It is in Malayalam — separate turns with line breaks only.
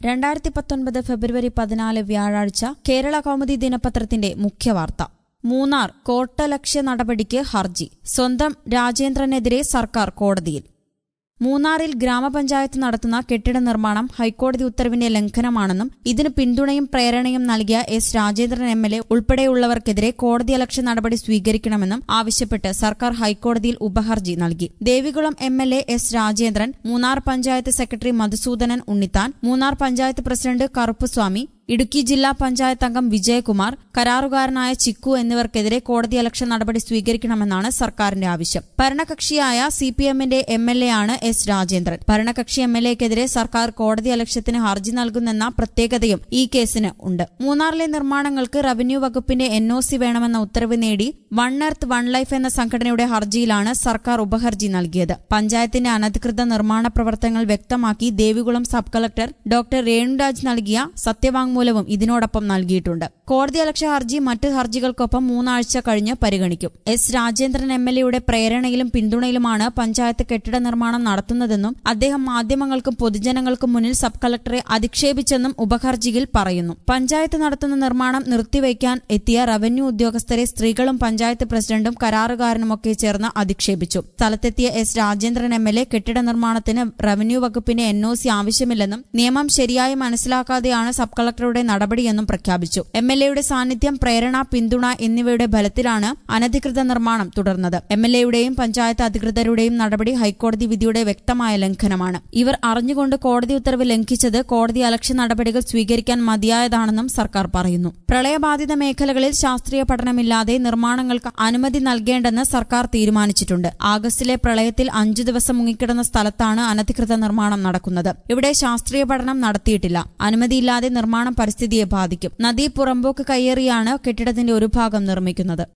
രണ്ടായിരത്തി പത്തൊൻപത് ഫെബ്രുവരി പതിനാല് വ്യാഴാഴ്ച കേരള കൗമുദി ദിനപത്രത്തിന്റെ മുഖ്യവാർത്ത മൂന്നാർ കോട്ടലക്ഷ്യ നടപടിക്ക് ഹർജി സ്വന്തം രാജേന്ദ്രനെതിരെ സർക്കാർ കോടതിയിൽ മൂന്നാറിൽ ഗ്രാമപഞ്ചായത്ത് നടത്തുന്ന കെട്ടിട നിർമ്മാണം ഹൈക്കോടതി ഉത്തരവിന്റെ ലംഘനമാണെന്നും ഇതിന് പിന്തുണയും പ്രേരണയും നൽകിയ S Rajendran M L A ഉൾപ്പെടെയുള്ളവർക്കെതിരെ കോടതിയലക്ഷ്യ നടപടി സ്വീകരിക്കണമെന്നും ആവശ്യപ്പെട്ട് സർക്കാർ ഹൈക്കോടതിയിൽ ഉപഹർജി നൽകി Devikulam M L A S Rajendran Munnar panchayat secretary Madhusoodanan Unnithan Munnar panchayat president Karuppuswamy Idukki ജില്ലാ പഞ്ചായത്ത് അംഗം വിജയകുമാർ കരാറുകാരനായ ചിക്കു എന്നിവർക്കെതിരെ കോടതിയലക്ഷ്യ നടപടി സ്വീകരിക്കണമെന്നാണ് സർക്കാരിന്റെ ആവശ്യം ഭരണകക്ഷിയായ സി പി എമ്മിന്റെ എം എൽ എ ആണ് എസ് രാജേന്ദ്രൻ ഭരണകക്ഷി എം എൽ എക്കെതിരെ സർക്കാർ കോടതിയലക്ഷ്യത്തിന് ഹർജി നൽകുന്നെന്ന പ്രത്യേകതയും ഈ കേസിന് ഉണ്ട് മൂന്നാറിലെ നിർമ്മാണങ്ങൾക്ക് റവന്യൂ വകുപ്പിന്റെ എൻ ഒ സി വേണമെന്ന ഉത്തരവ് നേടി വൺ എർത്ത് വൺ ലൈഫ് എന്ന സംഘടനയുടെ ഹർജിയിലാണ് സർക്കാർ ഉപഹർജി നൽകിയത് പഞ്ചായത്തിന്റെ അനധികൃത നിർമ്മാണ പ്രവർത്തനങ്ങൾ വ്യക്തമാക്കി Devikulam sub collector doctor Renuraj നൽകിയ സത്യവാങ്മൂലവും ഇതിനോടൊപ്പം നൽകിയിട്ടുണ്ട് കോടതിയലക്ഷ്യ ഹർജി മറ്റ് ഹർജികൾക്കൊപ്പം മൂന്നാഴ്ച കഴിഞ്ഞ് പരിഗണിക്കും എസ് രാജേന്ദ്രൻ എം എൽ എയുടെ പ്രേരണയിലും പിന്തുണയിലുമാണ് പഞ്ചായത്ത് കെട്ടിട നിർമ്മാണം നടത്തുന്നതെന്നും അദ്ദേഹം മാധ്യമങ്ങൾക്കും പൊതുജനങ്ങൾക്കും മുന്നിൽ സബ് കളക്ടറെ അധിക്ഷേപിച്ചെന്നും ഉപഹർജിയിൽ പറയുന്നു പഞ്ചായത്ത് നടത്തുന്ന നിർമ്മാണം നിർത്തിവയ്ക്കാൻ എത്തിയ റവന്യൂ ഉദ്യോഗസ്ഥരെ സ്ത്രീകളും പഞ്ചായത്ത് പ്രസിഡന്റും കരാറുകാരനുമൊക്കെ ചേർന്ന് അധിക്ഷേപിച്ചു സ്ഥലത്തെത്തിയ S Rajendran M L A കെട്ടിട നിർമ്മാണത്തിന് റവന്യൂ വകുപ്പിന്റെ എൻ ഒ സി ആവശ്യമില്ലെന്നും നിയമം ശരിയായി മനസ്സിലാക്കാതെയാണ് സബ് കളക്ടറുടെ നടപടിയെന്നും പ്രഖ്യാപിച്ചു എം എൽ എയുടെ സാന്നിധ്യം പ്രേരണ പിന്തുണ എന്നിവയുടെ ബലത്തിലാണ് അനധികൃത നിർമ്മാണം തുടർന്നത് എം എൽ എയുടെയും പഞ്ചായത്ത് അധികൃതരുടെയും നടപടി ഹൈക്കോടതി വിധിയുടെ വ്യക്തമായ ലംഘനമാണ് ഇവർ അറിഞ്ഞുകൊണ്ട് കോടതി ഉത്തരവ് ലംഘിച്ചത് കോടതി അലക്ഷ്യ നടപടികൾ സ്വീകരിക്കാൻ മതിയായതാണെന്നും സർക്കാർ പറയുന്നു പ്രളയബാധിത മേഖലകളിൽ ശാസ്ത്രീയ പഠനമില്ലാതെ നിർമ്മാണങ്ങൾക്ക് അനുമതി നൽകേണ്ടെന്ന് സർക്കാർ തീരുമാനിച്ചിട്ടുണ്ട് ആഗസ്റ്റിലെ പ്രളയത്തിൽ അഞ്ചു ദിവസം മുങ്ങിക്കിടന്ന സ്ഥലത്താണ് അനധികൃത നിർമ്മാണം നടക്കുന്നത് ഇവിടെ ശാസ്ത്രീയ പഠനം നടത്തിയിട്ടില്ല അനുമതിയില്ലാതെ നിർമ്മാണം പരിസ്ഥിതിയെ ബാധിക്കും നദീ പുറമ്പോക്ക് കയ്യേറിയാണ് കെട്ടിടത്തിന്റെ ഒരു ഭാഗം നിർമ്മിക്കുന്നത്